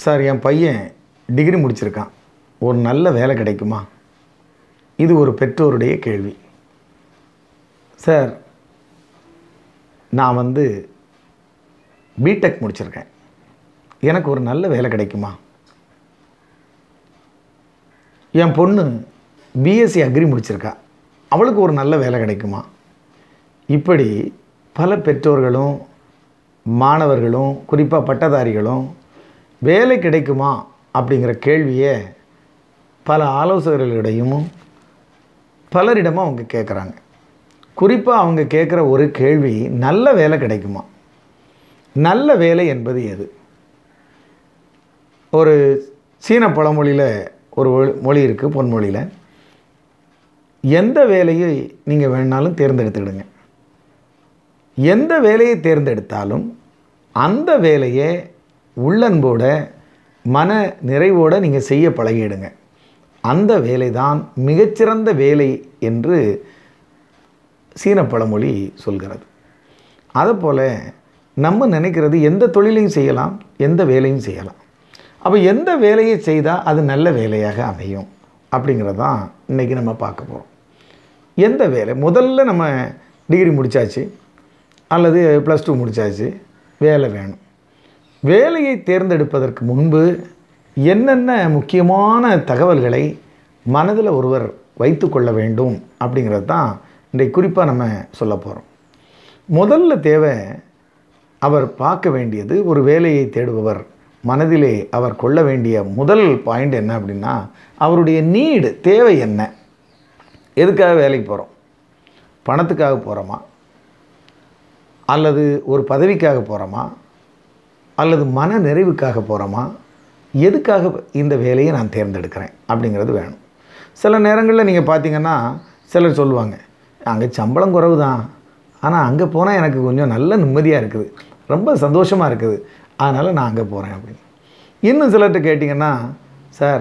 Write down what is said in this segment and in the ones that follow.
sir என் பையன் degree முடிச்சிருக்கான் ஒரு நல்ல வேலை கிடைக்குமா இது ஒரு பெற்றோருடைய கேள்வி சார் நான் வந்து பிடெக் முடிச்சிருக்கேன் எனக்கு ஒரு நல்ல வேலை கிடைக்குமா என் பொண்ணு பிஎஸ்சி அக்ரி முடிச்சிருக்கா அவளுக்கு ஒரு நல்ல வேலை கிடைக்குமா இப்படி பல பெற்றோர்களும் மாணவர்களும் குறிப்பாக பட்டதாரிகளும் வேலை கிடைக்குமா அப்படிங்கிற கேள்வியை பல ஆலோசகர்களிடையும் பலரிடமும் அவங்க கேட்குறாங்க குறிப்பாக அவங்க கேட்குற ஒரு கேள்வி நல்ல வேலை கிடைக்குமா நல்ல வேலை என்பது எது ஒரு சீன பழமொழியில் ஒரு ஒ- மொழி இருக்குது பொன்மொழியில் எந்த வேலையை நீங்கள் வேணாலும் தேர்ந்தெடுத்துக்கிடுங்க எந்த வேலையை தேர்ந்தெடுத்தாலும் அந்த வேலையை உள்ளன்போட மன நிறைவோட நீங்கள் செய்ய பழகிடுங்க அந்த வேலை தான் மிகச்சிறந்த வேலை என்று சீன பழமொழி சொல்கிறது அதுபோல் நம்ம நினைக்கிறது எந்த தொழிலையும் செய்யலாம் எந்த வேலையும் செய்யலாம் அப்போ எந்த வேலையை செய்தால் அது நல்ல வேலையாக அமையும் அப்படிங்கிறது தான் இன்றைக்கி நம்ம பார்க்க போகிறோம் எந்த வேலை முதல்ல நம்ம டிகிரி முடித்தாச்சு அல்லது ப்ளஸ் டூ முடித்தாச்சு வேலை வேணும் வேலையை தேர்ந்தெடுப்பதற்கு முன்பு என்னென்ன முக்கியமான தகவல்களை மனதில் ஒருவர் வைத்து கொள்ள வேண்டும் அப்படிங்கிறது தான் இன்றைக்கு குறிப்பாக நம்ம சொல்ல போகிறோம் முதல்ல தேவை அவர் பார்க்க வேண்டியது ஒரு வேலையை தேடுபவர் மனதிலே அவர் கொள்ள வேண்டிய முதல் பாயிண்ட் என்ன அப்படின்னா அவருடைய நீடு தேவை என்ன எதுக்காக வேலைக்கு போகிறோம் பணத்துக்காக போகிறோமா அல்லது ஒரு பதவிக்காக போகிறோமா அல்லது மன நிறைவுக்காக போகிறோமா எதுக்காக இந்த வேலையை நான் தேர்ந்தெடுக்கிறேன் அப்படிங்கிறது வேணும் சில நேரங்களில் நீங்கள் பார்த்தீங்கன்னா சிலர் சொல்லுவாங்க அங்கே சம்பளம் குறைவு தான் ஆனால் அங்கே போனால் எனக்கு கொஞ்சம் நல்ல நிம்மதியாக இருக்குது ரொம்ப சந்தோஷமாக இருக்குது அதனால் நான் அங்கே போகிறேன் அப்படின்னு இன்னும் சிலர்கிட்ட கேட்டிங்கன்னா சார்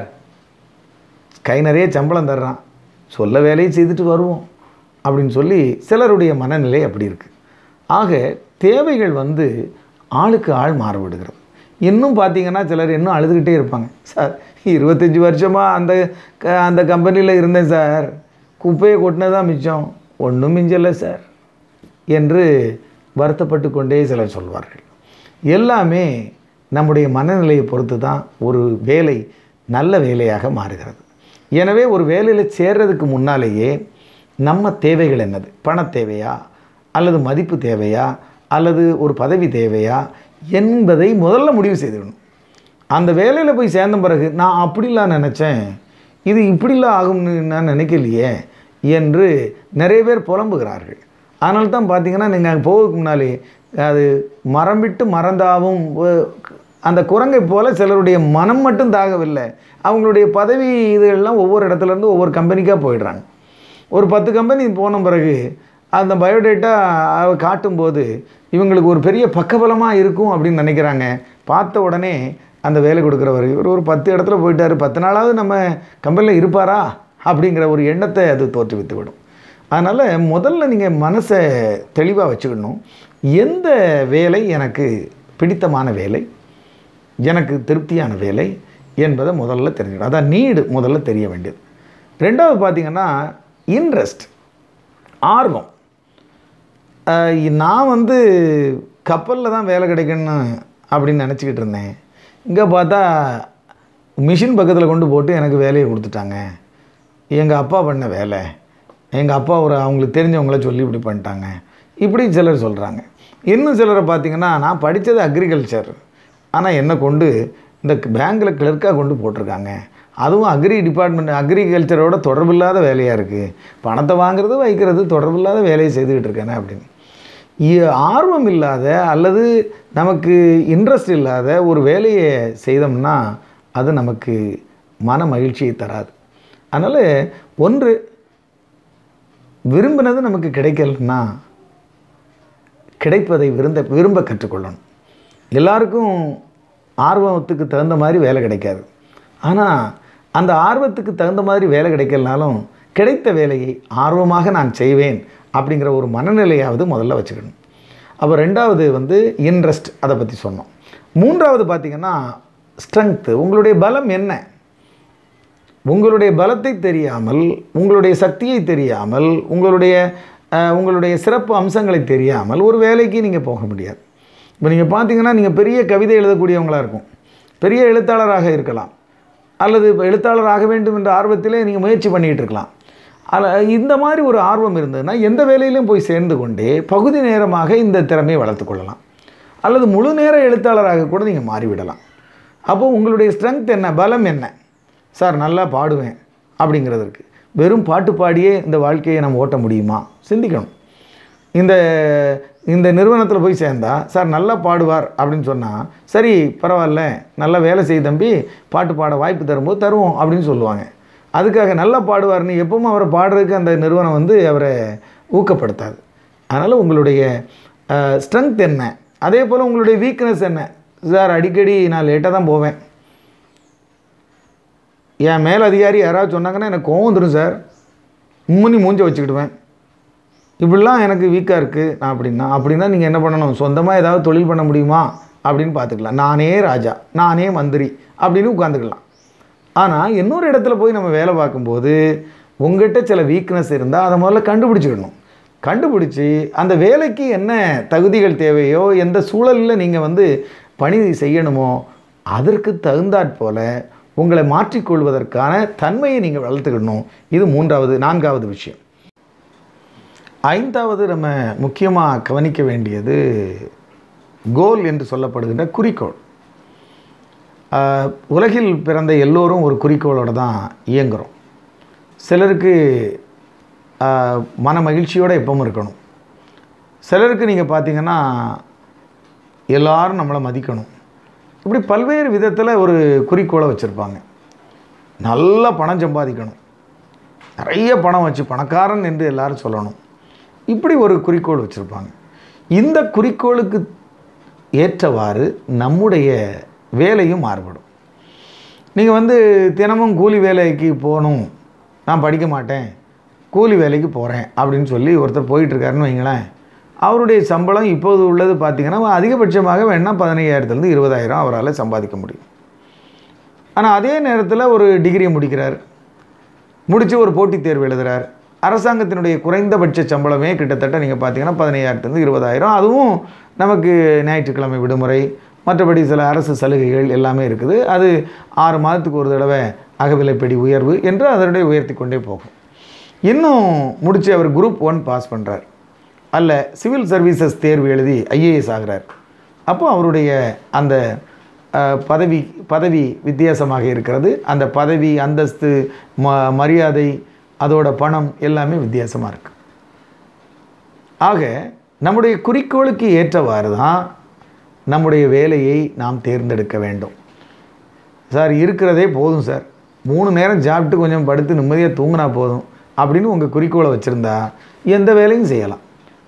கை நிறைய சம்பளம் தர்றான் சொல்ல வேலையை செய்துட்டு வருவோம் அப்படின்னு சொல்லி சிலருடைய மனநிலை அப்படி இருக்குது ஆக தேவைகள் வந்து ஆளுக்கு ஆள் மாறுபடுகிறது இன்னும் பார்த்தீங்கன்னா சிலர் இன்னும் அழுதுகிட்டே இருப்பாங்க சார் இருபத்தஞ்சி வருஷமாக அந்த க- அந்த கம்பெனியில் இருந்தேன் சார் குப்பையை கொட்டினதான் மிச்சம் ஒன்றும் மிஞ்சலை சார் என்று வருத்தப்பட்டு கொண்டே சிலர் சொல்வார்கள் எல்லாமே நம்முடைய மனநிலையை பொறுத்து தான் ஒரு வேலை நல்ல வேலையாக மாறுகிறது எனவே ஒரு வேலையில் சேர்றதுக்கு முன்னாலேயே நம்ம தேவைகள் என்னது பண தேவையா அல்லது மதிப்பு தேவையா அல்லது ஒரு பதவி தேவையா என்பதை முதல்ல முடிவு செய்துக்கணும் அந்த வேலையில் போய் சேர்ந்த பிறகு நான் அப்படிலாம் நினச்சேன் இது இப்படிலாம் ஆகும்னு நான் நினைக்கலையே என்று நிறைய பேர் புலம்புகிறார்கள் அதனால தான் பார்த்தீங்கன்னா நீங்கள் அங்கே போகிறதுக்கு முன்னாலே அது மரம் விட்டு மறந்தாவும் ஒ- அந்த குரங்கை போல சிலருடைய மனம் மட்டும் தாகவில்லை அவங்களுடைய பதவி இதெல்லாம் ஒவ்வொரு இடத்துல இருந்து ஒவ்வொரு கம்பெனிக்காக போயிடுறாங்க ஒரு பத்து கம்பெனி போன பிறகு அந்த பயோடேட்டா காட்டும்போது இவங்களுக்கு ஒரு பெரிய பக்கபலமாக இருக்கும் அப்படின்னு நினைக்கிறாங்க பார்த்த உடனே அந்த வேலை கொடுக்குறவர் இவர் ஒரு பத்து இடத்துல போயிட்டார் பத்து நாளாவது நம்ம கம்பெனியில் இருப்பாரா அப்படிங்கிற ஒரு எண்ணத்தை அது தோற்றுவித்து விடும் அதனால் முதல்ல நீங்கள் மனசை தெளிவாக வச்சுக்கணும் எந்த வேலை எனக்கு பிடித்தமான வேலை எனக்கு திருப்தியான வேலை என்பதை முதல்ல தெரிஞ்சுக்கணும் அதான் நீடு முதல்ல தெரிய வேண்டியது ரெண்டாவது பார்த்தீங்கன்னா இன்ட்ரெஸ்ட் ஆர்வம் அஹ் நான் வந்து கப்பலில் தான் வேலை கிடைக்குன்னு அப்படின்னு நினச்சிக்கிட்டு இருந்தேன் இங்கே பார்த்தா மிஷின் பக்கத்தில் கொண்டு போட்டு எனக்கு வேலையை கொடுத்துட்டாங்க எங்கள் அப்பா பண்ண வேலை எங்கள் அப்பா ஒரு அவங்களுக்கு தெரிஞ்சவங்கள சொல்லி இப்படி பண்ணிட்டாங்க இப்படி சிலர் சொல்கிறாங்க இன்னும் சிலரை பார்த்தீங்கன்னா நான் படித்தது அக்ரிகல்ச்சர் ஆனால் என்னை கொண்டு இந்த பேங்க்கில் கிளர்க்காக கொண்டு போட்டிருக்காங்க அதுவும் அக்ரி டிபார்ட்மெண்ட் அக்ரிகல்ச்சரோட தொடர்பில்லாத வேலையாக இருக்குது பணத்தை வாங்குறது வைக்கிறது தொடர்பில்லாத வேலையை செய்துக்கிட்டு இருக்கேனே அப்படின்னு இ- ஆர்வம் இல்லாத அல்லது நமக்கு இன்ட்ரெஸ்ட் இல்லாத ஒரு வேலையை செய்தோம்னா அது நமக்கு மன மகிழ்ச்சியை தராது அதனால் ஒன்று விரும்பினது நமக்கு கிடைக்கலன்னா கிடைப்பதை விரும்ப விரும்ப கற்றுக்கொள்ளணும் எல்லாருக்கும் ஆர்வத்துக்கு தகுந்த மாதிரி வேலை கிடைக்காது ஆனால் அந்த ஆர்வத்துக்கு தகுந்த மாதிரி வேலை கிடைக்கலனாலும் கிடைத்த வேலையை ஆர்வமாக நான் செய்வேன் அப்படிங்கிற ஒரு மனநிலையாவது முதல்ல வச்சுக்கணும் அப்போ ரெண்டாவது வந்து இன்ட்ரெஸ்ட் அதை பற்றி சொன்னோம் மூன்றாவது பார்த்திங்கன்னா ஸ்ட்ரென்த்து உங்களுடைய பலம் என்ன உங்களுடைய பலத்தை தெரியாமல் உங்களுடைய சக்தியை தெரியாமல் உங்களுடைய அஹ், உங்களுடைய சிறப்பு அம்சங்களை தெரியாமல் ஒரு வேலைக்கு நீங்கள் போக முடியாது இப்போ நீங்கள் பார்த்தீங்கன்னா நீங்கள் பெரிய கவிதை எழுதக்கூடியவங்களாக இருக்கும் பெரிய எழுத்தாளராக இருக்கலாம் அல்லது இப்போ எழுத்தாளர் ஆக வேண்டும் என்ற ஆர்வத்திலே நீங்கள் முயற்சி பண்ணிகிட்டு இருக்கலாம் அதில் இந்த மாதிரி ஒரு ஆர்வம் இருந்ததுன்னா எந்த வேலையிலும் போய் சேர்ந்து கொண்டே பகுதி நேரமாக இந்த திறமையை வளர்த்துக் கொள்ளலாம் அல்லது முழு நேர எழுத்தாளராக கூட நீங்கள் மாறிவிடலாம் அப்போ உங்களுடைய ஸ்ட்ரென்த் என்ன பலம் என்ன சார் நல்லா பாடுவேன் அப்படிங்கிறதற்கு வெறும் பாட்டு பாடியே இந்த வாழ்க்கையை நம்ம ஓட்ட முடியுமா சிந்திக்கணும் இந்த இந்த நிறுவனத்தில் போய் சேர்ந்தா சார் நல்லா பாடுவார் அப்படின்னு சொன்னால் சரி பரவாயில்ல நல்லா வேலை செய்ய தம்பி பாட்டு பாட வாய்ப்பு தரும்போது தருவோம் அப்படின்னு சொல்லுவாங்க அதுக்காக நல்லா பாடுவார்னு எப்பவும் அவரை பாடுறதுக்கு அந்த நிறுவனம் வந்து அவரை ஊக்கப்படுத்தாது அதனால் உங்களுடைய ஸ்ட்ரென்த் என்ன அதே போல் உங்களுடைய வீக்னஸ் என்ன சார் அடிக்கடி நான் லேட்டாக தான் போவேன் என் மேல் அதிகாரி யாராவது சொன்னாங்கன்னா எனக்கு கோவம் வந்துடும் சார் முன்னி மூஞ்ச வச்சுக்கிடுவேன் இப்படிலாம் எனக்கு வீக்காக இருக்குது நான் அப்படின்னா அப்படின்னா நீங்கள் என்ன பண்ணணும் சொந்தமாக ஏதாவது தொழில் பண்ண முடியுமா அப்படின்னு பார்த்துக்கலாம் நானே ராஜா நானே மந்திரி அப்படின்னு உட்காந்துக்கலாம் ஆனால் இன்னொரு இடத்துல போய் நம்ம வேலை பார்க்கும்போது உங்ககிட்ட சில வீக்னஸ் இருந்தால் அதை முதல்ல கண்டுபிடிச்சிடணும் கண்டுபிடிச்சி அந்த வேலைக்கு என்ன தகுதிகள் தேவையோ எந்த சூழலில் நீங்கள் வந்து பணி செய்யணுமோ அதற்கு தகுந்தாற் போல உங்களை மாற்றிக்கொள்வதற்கான தன்மையை நீங்கள் வளர்த்துக்கணும் இது மூன்றாவது நான்காவது விஷயம் ஐந்தாவது நம்ம முக்கியமாக கவனிக்க வேண்டியது கோல் என்று சொல்லப்படுகின்ற குறிக்கோள் ஆஹ், உலகில் பிறந்த எல்லோரும் ஒரு குறிக்கோளோடு தான் இயங்குகிறோம் சிலருக்கு ஆஹ், மன மகிழ்ச்சியோடு எப்பவும் இருக்கணும் சிலருக்கு நீங்கள் பார்த்தீங்கன்னா எல்லாரும் நம்மளை மதிக்கணும் இப்படி பல்வேறு விதத்தில் ஒரு குறிக்கோளை வச்சுருப்பாங்க நல்லா பணம் சம்பாதிக்கணும் நிறைய பணம் வச்சு பணக்காரன் என்று எல்லாரும் சொல்லணும் இப்படி ஒரு குறிக்கோள் வச்சுருப்பாங்க இந்த குறிக்கோளுக்கு ஏற்றவாறு நம்முடைய வேலையும் மாறுபடும் நீங்கள் வந்து தினமும் கூலி வேலைக்கு போகணும் நான் படிக்க மாட்டேன் கூலி வேலைக்கு போகிறேன் அப்படின்னு சொல்லி ஒருத்தர் போயிட்டுருக்காருன்னு வைங்களேன் அவருடைய சம்பளம் இப்போது உள்ளது பார்த்தீங்கன்னா அதிகபட்சமாக வேணால் பதினையாயிரத்துலேருந்து இருபதாயிரம் அவரால் சம்பாதிக்க முடியும் ஆனால் அதே நேரத்தில் ஒரு டிகிரியை முடிக்கிறார் முடித்து ஒரு போட்டித் தேர்வு எழுதுறார் அரசாங்கத்தினுடைய குறைந்தபட்ச சம்பளமே கிட்டத்தட்ட நீங்கள் பார்த்தீங்கன்னா பதினையாயிரத்துலேருந்து இருபதாயிரம் அதுவும் நமக்கு ஞாயிற்றுக்கிழமை விடுமுறை மற்றபடி சில அரசு சலுகைகள் எல்லாமே இருக்குது அது ஆறு மாதத்துக்கு ஒரு தடவை அகவிலைப்படி உயர்வு என்று அதனுடைய உயர்த்தி கொண்டே போகும் இன்னும் முடித்து அவர் குரூப் ஒன் பாஸ் பண்ணுறார் அல்ல சிவில் சர்வீசஸ் தேர்வு எழுதி ஐஏஎஸ் ஆகிறார் அப்போ அவருடைய அந்த அஹ், பதவி பதவி வித்தியாசமாக இருக்கிறது அந்த பதவி அந்தஸ்து ம மரியாதை அதோட பணம் எல்லாமே வித்தியாசமாக இருக்கு ஆக நம்முடைய குறிக்கோளுக்கு ஏற்றவாறு தான் நம்முடைய வேலையை நாம் தேர்ந்தெடுக்க வேண்டும் சார் இருக்கிறதே போதும் சார் மூணு நேரம் சாப்பிட்டு கொஞ்சம் படுத்து நிம்மதியாக தூங்கினா போதும் அப்படின்னு உங்கள் குறிக்கோளை வச்சுருந்தா எந்த வேலையும் செய்யலாம்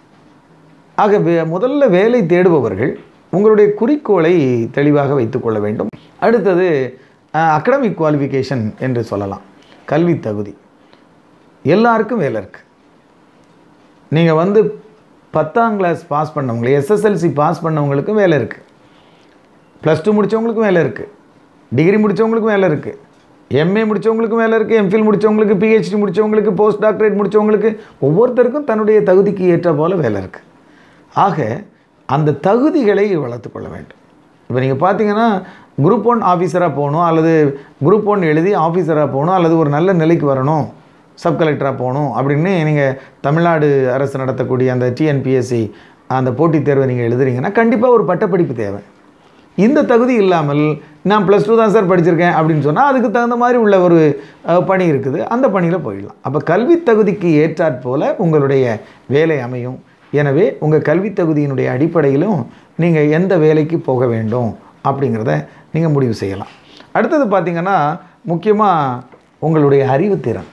ஆக வே- முதல்ல வேலை தேடுபவர்கள் உங்களுடைய குறிக்கோளை தெளிவாக வைத்துக்கொள்ள வேண்டும் அடுத்தது அகடமிக் குவாலிஃபிகேஷன் என்று சொல்லலாம் கல்வி தகுதி எல்லாருக்கும் வேலை இருக்குது நீங்கள் வந்து பத்தாம் கிளாஸ் பாஸ் பண்ணவங்க எஸ்எஸ்எல்சி பாஸ் பண்ணவங்களுக்கும் வேலை இருக்குது ப்ளஸ் டூ முடித்தவங்களுக்கும் வேலை இருக்குது டிகிரி முடித்தவங்களுக்கும் வேலை இருக்குது எம்ஏ முடித்தவங்களுக்கும் வேலை இருக்குது எம்ஃபில் முடித்தவங்களுக்கு பிஹெச்டி முடித்தவங்களுக்கு போஸ்ட் டாக்டரேட் முடித்தவங்களுக்கு ஒவ்வொருத்தருக்கும் தன்னுடைய தகுதிக்கு ஏற்ற போல வேலை இருக்குது ஆக அந்த தகுதிகளை வளர்த்துக்கொள்ள வேண்டும் இப்போ நீங்கள் பார்த்தீங்கன்னா குரூப் ஒன் ஆஃபீஸராக போகணும் அல்லது குரூப் ஒன் எழுதி ஆஃபீஸராக போகணும் அல்லது ஒரு நல்ல நிலைக்கு வரணும் சப் கலெக்டராக போகணும் அப்படின்னு நீங்கள் தமிழ்நாடு அரசு நடத்தக்கூடிய அந்த டிஎன்பிஎஸ்சி அந்த போட்டித் தேர்வை நீங்கள் எழுதுறீங்கன்னா கண்டிப்பாக ஒரு பட்டப்படிப்பு தேவை இந்த தகுதி இல்லாமல் நான் ப்ளஸ் டூ தான் சார் படிச்சிருக்கேன் அப்படின்னு சொன்னால் அதுக்கு தகுந்த மாதிரி உள்ள ஒரு அஹ், பணி இருக்குது அந்த பணியில் போயிடலாம் அப்போ கல்வி தகுதிக்கு ஏற்றாற் போல உங்களுடைய வேலை அமையும் எனவே உங்கள் கல்வி தகுதியினுடைய அடிப்படையிலும் நீங்கள் எந்த வேலைக்கு போக வேண்டும் அப்படிங்கிறத நீங்கள் முடிவு செய்யலாம் அடுத்தது பார்த்திங்கன்னா முக்கியமாக உங்களுடைய அறிவுத்திறன்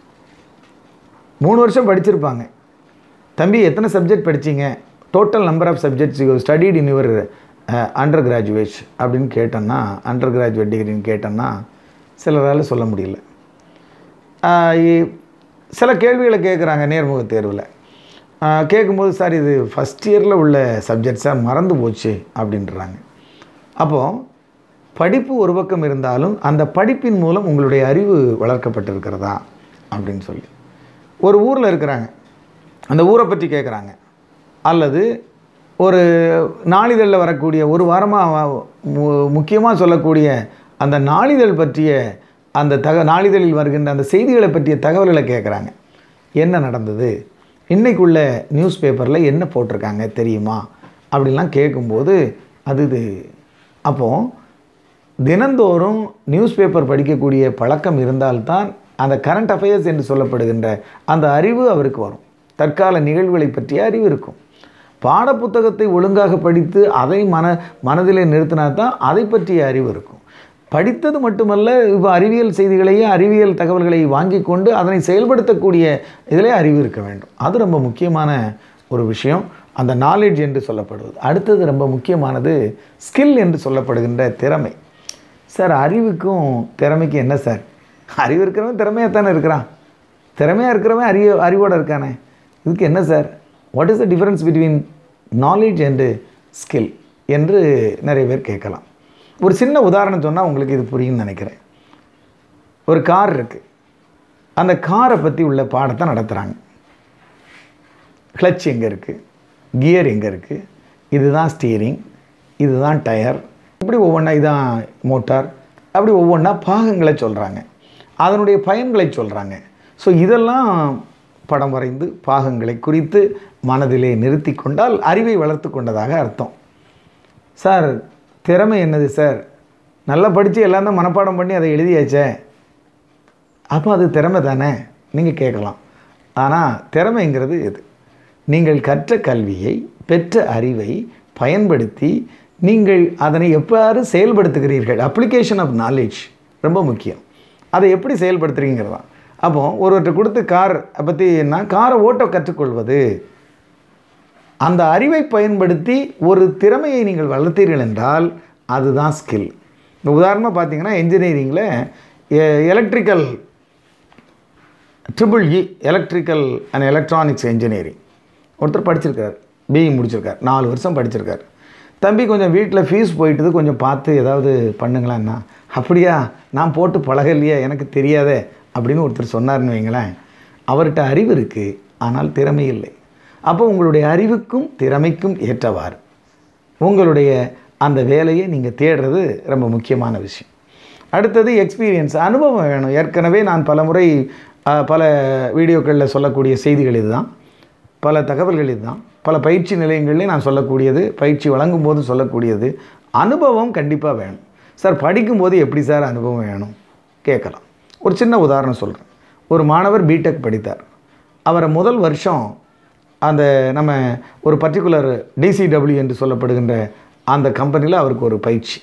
மூணு வருஷம் படிச்சிருப்பாங்க தம்பி எத்தனை சப்ஜெக்ட் படிச்சீங்க total number of subjects you studied in your undergraduate அப்படின்னு கேட்டோன்னா அண்டர் கிராஜுவேட் டிகிரின்னு கேட்டோன்னா சிலரால் சொல்ல முடியல ஆஹ் இ- சில கேள்விகளை கேட்குறாங்க நேர்முக தேர்வில் கேட்கும்போது சார் இது ஃபஸ்ட் இயரில் உள்ள சப்ஜெக்ட் சார் மறந்து போச்சு அப்படின்றாங்க அப்போது படிப்பு ஒரு பக்கம் இருந்தாலும் அந்த படிப்பின் மூலம் உங்களுடைய அறிவு வளர்க்கப்பட்டிருக்கிறதா அப்படின்னு சொல்லி ஒரு ஊரில் இருக்கிறாங்க அந்த ஊரை பற்றி கேட்குறாங்க அல்லது ஒரு நாளிதழில் வரக்கூடிய ஒரு வாரமாக முக்கியமாக சொல்லக்கூடிய அந்த நாளிதழ் பற்றிய அந்த தக நாளிதழில் வருகின்ற அந்த செய்திகளை பற்றிய தகவல்களை கேட்குறாங்க என்ன நடந்தது இன்னைக்குள்ள நியூஸ் பேப்பரில் என்ன போட்டிருக்காங்க தெரியுமா அப்படிலாம் கேட்கும்போது அது இது அப்போது தினந்தோறும் நியூஸ் பேப்பர் படிக்கக்கூடிய பழக்கம் இருந்தால்தான் அந்த கரண்ட் அஃபேர்ஸ் என்று சொல்லப்படுகின்ற அந்த அறிவு அவருக்கு வரும் தற்கால நிகழ்வுகளை பற்றிய அறிவு இருக்கும் பாடப்புத்தகத்தை ஒழுங்காக படித்து அதை மன மனதிலே நிறுத்தினா தான் அதை பற்றிய அறிவு இருக்கும் படித்தது மட்டுமல்ல இப்போ அறிவியல் செய்திகளையும் அறிவியல் தகவல்களை வாங்கி கொண்டு அதனை செயல்படுத்தக்கூடிய இதிலே அறிவு இருக்க வேண்டும் அது ரொம்ப முக்கியமான ஒரு விஷயம் அந்த நாலேஜ் என்று சொல்லப்படுவது அடுத்தது ரொம்ப முக்கியமானது ஸ்கில் என்று சொல்லப்படுகின்ற திறமை சார் அறிவுக்கும் திறமைக்கும் என்ன சார் அறிவு இருக்கிறவன் திறமையாக தானே இருக்கிறான் திறமையாக இருக்கிறவன் அறிவு அறிவோடு இருக்கானே இதுக்கு என்ன sir what is the difference between knowledge and skill என்று நிறைய பேர் கேட்கலாம் ஒரு சின்ன உதாரணம் சொன்னால் உங்களுக்கு இது புரியும்னு நினைக்கிறேன் ஒரு கார் இருக்குது அந்த காரை பற்றி உள்ள பாடத்தை நடத்துகிறாங்க கிளச் எங்கே இருக்குது கியர் எங்கே இருக்குது இதுதான் ஸ்டீரிங் இதுதான் டயர் இப்படி ஒவ்வொன்றா இதான் மோட்டார் அப்படி ஒவ்வொன்றா பாகங்களை சொல்கிறாங்க அதனுடைய பயன்களை சொல்கிறாங்க ஸோ இதெல்லாம் படம் வரைந்து பாகங்களை குறித்து மனதிலே நிறுத்தி கொண்டால் அறிவை வளர்த்து கொண்டதாக அர்த்தம் சார் திறமை என்னது சார் நல்லா படித்து எல்லாம் தான் மனப்பாடம் பண்ணி அதை எழுதியாச்சே அப்போ அது திறமை தானே நீங்கள் கேட்கலாம் ஆனால் திறமைங்கிறது எது நீங்கள் கற்ற கல்வியை பெற்ற அறிவை பயன்படுத்தி நீங்கள் அதனை எவ்வாறு செயல்படுத்துகிறீர்கள் அப்ளிகேஷன் ஆஃப் நாலேஜ் ரொம்ப முக்கியம் அதை எப்படி செயல்படுத்துறீங்கிறது தான் அப்போ ஒருவர்கிட்ட கொடுத்து கார் பற்றி என்ன காரை ஓட்ட கற்றுக்கொள்வது அந்த அறிவை பயன்படுத்தி ஒரு திறமையை நீங்கள் வளர்த்தீர்கள் என்றால் அதுதான் ஸ்கில் இந்த உதாரணமாக பார்த்தீங்கன்னா இன்ஜினியரிங்கில் electrical triple E electrical and electronics engineering ஒருத்தர் படிச்சிருக்கார் பிஇ முடிச்சிருக்கார் நாலு வருஷம் படிச்சிருக்கார் தம்பி கொஞ்சம் வீட்டில் ஃபீஸ் போயிட்டுது கொஞ்சம் பார்த்து ஏதாவது பண்ணுங்களேன்னா அப்படியா நான் போட்டு பழகலையே எனக்கு தெரியாதே அப்படின்னு ஒருத்தர் சொன்னார்னு வைங்களேன் அவர்கிட்ட அறிவு இருக்குது ஆனால் திறமை இல்லை அப்போ உங்களுடைய அறிவுக்கும் திறமைக்கும் ஏற்றவாறு உங்களுடைய அந்த வேலையை நீங்கள் தேடுறது ரொம்ப முக்கியமான விஷயம் அடுத்தது எக்ஸ்பீரியன்ஸ் அனுபவம் வேணும் ஏற்கனவே நான் பல முறை அஹ், பல வீடியோக்களில் சொல்லக்கூடிய செய்திகள் இதுதான் பல தகவல்கள் இதுதான் பல பயிற்சி நிலையங்கள்லேயும் நான் சொல்லக்கூடியது பயிற்சி வழங்கும் போது சொல்லக்கூடியது அனுபவம் கண்டிப்பாக வேணும் சார் படிக்கும்போது எப்படி சார் அனுபவம் வேணும் கேட்கலாம் ஒரு சின்ன உதாரணம் சொல்கிறேன் ஒரு மாணவர் பிடெக் படித்தார் அவரை முதல் வருஷம் அந்த நம்ம ஒரு பர்டிகுலர் டிசிடபிள்யூ என்று சொல்லப்படுகின்ற அந்த கம்பெனியில் அவருக்கு ஒரு பயிற்சி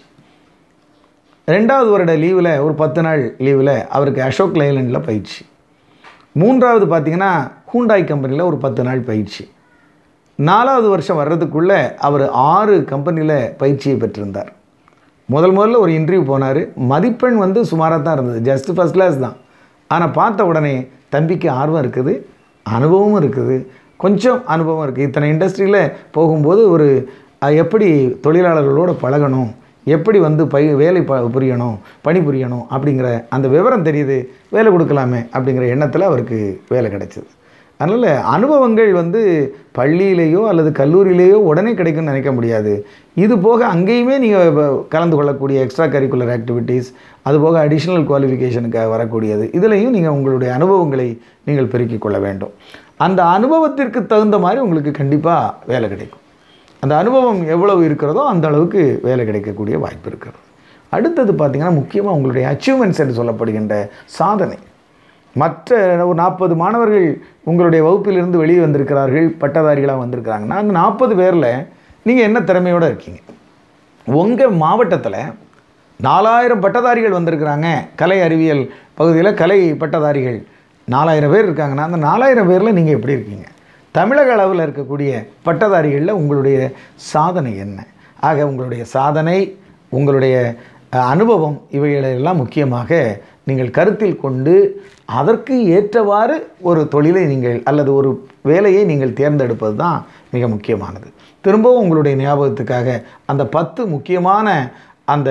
ரெண்டாவது வருட லீவில் ஒரு பத்து நாள் லீவில் அவருக்கு அசோக் லைலண்டில் பயிற்சி மூன்றாவது பார்த்தீங்கன்னா ஹூண்டாய் கம்பெனியில் ஒரு பத்து நாள் பயிற்சி நாலாவது வருஷம் வர்றதுக்குள்ளே அவர் ஆறு கம்பெனியில் பயிற்சியை பெற்றிருந்தார் முதல் முதல்ல ஒரு இன்டர்வியூ போனார் மதிப்பெண் வந்து சுமாராக தான் இருந்தது ஜஸ்ட் ஃபஸ்ட் கிளாஸ் தான் ஆனால் பார்த்த உடனே தம்பிக்கு ஆர்வம் இருக்குது அனுபவமும் இருக்குது கொஞ்சம் அனுபவம் இருக்குது இத்தனை இண்டஸ்ட்ரியில் போகும்போது ஒரு அஹ், எப்படி தொழிலாளர்களோடு பழகணும் எப்படி வந்து பை வேலை ப புரியணும் பணி புரியணும் அப்படிங்கிற அந்த விவரம் தெரியுது வேலை கொடுக்கலாமே அப்படிங்கிற எண்ணத்தில் அவருக்கு வேலை கிடைச்சிது அதனால் அனுபவங்கள் வந்து பள்ளியிலேயோ அல்லது கல்லூரியிலேயோ உடனே கிடைக்கும்னு நினைக்க முடியாது இது போக அங்கேயுமே நீங்கள் கலந்து கொள்ளக்கூடிய எக்ஸ்ட்ரா கரிக்குலர் ஆக்டிவிட்டீஸ் அது போக அடிஷ்னல் குவாலிஃபிகேஷனுக்காக வரக்கூடியது இதுலேயும் நீங்கள் உங்களுடைய அனுபவங்களை நீங்கள் பெருக்கிக் கொள்ள வேண்டும் அந்த அனுபவத்திற்கு தகுந்த மாதிரி உங்களுக்கு கண்டிப்பாக வேலை கிடைக்கும் அந்த அனுபவம் எவ்வளவு இருக்கிறதோ அந்த அளவுக்கு வேலை கிடைக்கக்கூடிய வாய்ப்பு இருக்கிறது அடுத்தது பார்த்திங்கன்னா முக்கியமாக உங்களுடைய அச்சீவ்மெண்ட்ஸ் என்று சொல்லப்படுகின்ற சாதனை மற்ற ஒரு நாற்பது மாணவர்கள் உங்களுடைய வகுப்பிலிருந்து வெளியே வந்திருக்கிறார்கள் பட்டதாரிகளாக வந்திருக்கிறாங்கன்னா அந்த நாற்பது பேரில் நீங்கள் என்ன திறமையோடு இருக்கீங்க உங்கள் மாவட்டத்தில் நாலாயிரம் பட்டதாரிகள் வந்திருக்கிறாங்க கலை அறிவியல் பகுதியில் கலை பட்டதாரிகள் நாலாயிரம் பேர் இருக்காங்கன்னா அந்த நாலாயிரம் பேரில் நீங்கள் எப்படி இருக்கீங்க தமிழக அளவில் இருக்கக்கூடிய பட்டதாரிகளில் உங்களுடைய சாதனை என்ன ஆக உங்களுடைய சாதனை உங்களுடைய அஹ், அனுபவம் இவைகளெல்லாம் முக்கியமாக நீங்கள் கருத்தில் கொண்டு அதற்கு ஏற்றவாறு ஒரு தொழிலை நீங்கள் அல்லது ஒரு வேலையை நீங்கள் தேர்ந்தெடுப்பது தான் மிக முக்கியமானது திரும்பவும் உங்களுடைய ஞாபகத்துக்காக அந்த பத்து முக்கியமான அந்த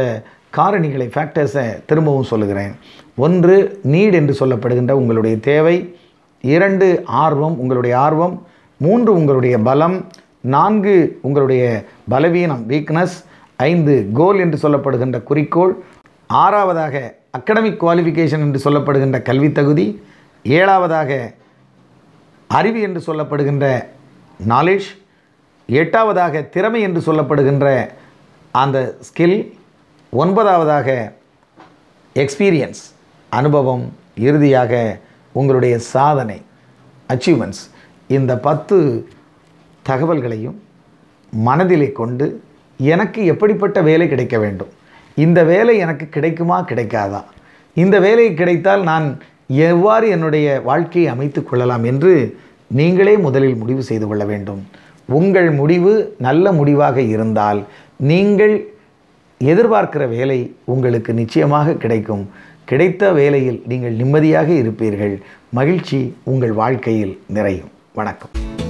காரணிகளை ஃபேக்டர்ஸை திரும்பவும் சொல்லுகிறேன் ஒன்று நீட் என்று சொல்லப்படுகின்ற உங்களுடைய தேவை இரண்டு ஆர்வம் உங்களுடைய ஆர்வம் மூன்று உங்களுடைய பலம் நான்கு உங்களுடைய பலவீனம் வீக்னஸ் ஐந்து கோல் என்று சொல்லப்படுகின்ற குறிக்கோள் ஆறாவதாக அகடமிக் குவாலிஃபிகேஷன் என்று சொல்லப்படுகின்ற கல்வித் தகுதி ஏழாவதாக அறிவு என்று சொல்லப்படுகின்ற நாலேஜ் எட்டாவதாக திறமை என்று சொல்லப்படுகின்ற அந்த ஸ்கில் ஒன்பதாவதாக எக்ஸ்பீரியன்ஸ் அனுபவம் இறுதியாக உங்களுடைய சாதனை அச்சீவ்மெண்ட்ஸ் இந்த பத்து தகவல்களையும் மனதிலே கொண்டு எனக்கு எப்படிப்பட்ட வேலை கிடைக்க வேண்டும் இந்த வேலை எனக்கு கிடைக்குமா கிடைக்காதா இந்த வேலை கிடைத்தால் நான் எவ்வாறு என்னுடைய வாழ்க்கையை அமைத்து கொள்ளலாம் என்று நீங்களே முதலில் முடிவு செய்து கொள்ள வேண்டும் உங்கள் முடிவு நல்ல முடிவாக இருந்தால் நீங்கள் எதிர்பார்க்கிற வேலை உங்களுக்கு நிச்சயமாக கிடைக்கும் கிடைத்த வேலையில் நீங்கள் நிம்மதியாக இருப்பீர்கள் மகிழ்ச்சி உங்கள் வாழ்க்கையில் நிறையும் வணக்கம்